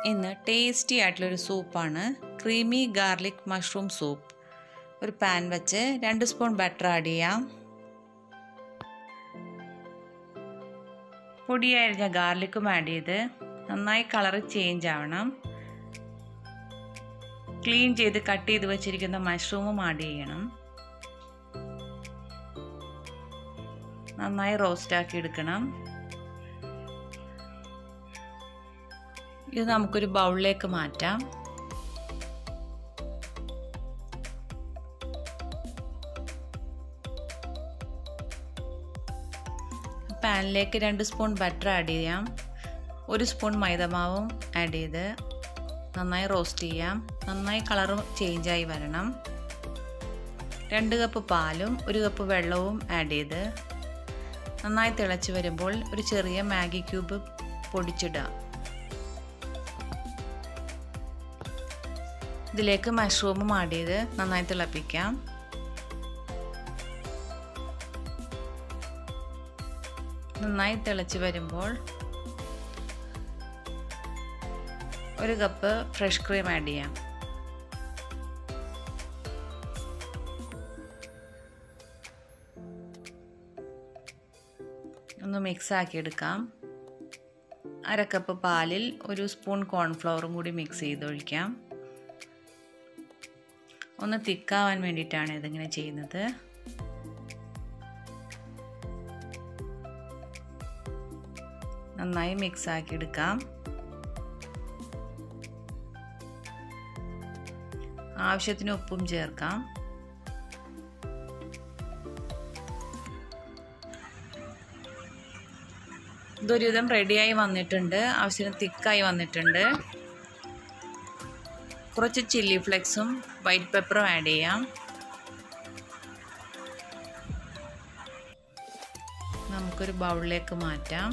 ഇന്ന് ടേസ്റ്റി ആയിട്ടുള്ളൊരു സൂപ്പാണ് ക്രീമി ഗാർലിക് മഷ്റൂം സൂപ്പ് ഒരു പാൻ വെച്ച് രണ്ട് സ്പൂൺ ബട്ടർ ആഡ് ചെയ്യാം പൊടിയരിഞ്ഞ ഗാർലിക്കും ആഡ് ചെയ്ത് നന്നായി കളർ ചേഞ്ച് ആവണം ക്ലീൻ ചെയ്ത് കട്ട് ചെയ്ത് വെച്ചിരിക്കുന്ന മഷ്റൂമും ആഡ് ചെയ്യണം നന്നായി റോസ്റ്റ് ആക്കി എടുക്കണം ഇത് നമുക്കൊരു ബൗളിലേക്ക് മാറ്റാം പാനിലേക്ക് രണ്ട് സ്പൂൺ ബട്ടർ ആഡ് ചെയ്യാം ഒരു സ്പൂൺ മൈദമാവും ആഡ് ചെയ്ത് നന്നായി റോസ്റ്റ് ചെയ്യാം നന്നായി കളർ ചേഞ്ചായി വരണം രണ്ട് കപ്പ് പാലും ഒരു കപ്പ് വെള്ളവും ആഡ് ചെയ്ത് നന്നായി തിളച്ച് വരുമ്പോൾ ഒരു ചെറിയ മാഗി ക്യൂബ് പൊടിച്ചിടുക ഇതിലേക്ക് മഷ്റൂമും ആഡ് ചെയ്ത് നന്നായി തിളപ്പിക്കാം നന്നായി തിളച്ച് വരുമ്പോൾ ഒരു കപ്പ് ഫ്രഷ് ക്രീം ആഡ് ചെയ്യാം ഒന്ന് മിക്സ് ആക്കി എടുക്കാം അര കപ്പ് പാലിൽ ഒരു സ്പൂൺ കോൺഫ്ലവറും കൂടി മിക്സ് ചെയ്ത് ഒഴിക്കാം ഒന്ന് തിക്കാവാൻ വേണ്ടിയിട്ടാണ് ഇതിങ്ങനെ ചെയ്യുന്നത് നന്നായി മിക്സ് ആക്കി എടുക്കാം ആവശ്യത്തിന് ഉപ്പും ചേർക്കാം ഇതൊരുവിധം റെഡിയായി വന്നിട്ടുണ്ട് ആവശ്യത്തിന് തിക്കായി വന്നിട്ടുണ്ട് കുറച്ച് ചില്ലി ഫ്ലെക്സും വൈറ്റ് പെപ്പറും ആഡ് ചെയ്യാം നമുക്കൊരു ബൗളിലേക്ക് മാറ്റാം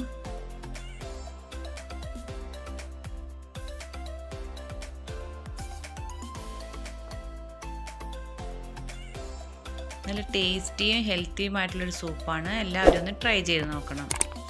നല്ല ടേസ്റ്റിയും ഹെൽത്തിയും ആയിട്ടുള്ളൊരു സൂപ്പാണ് എല്ലാവരും ഒന്ന് ട്രൈ ചെയ്ത് നോക്കണം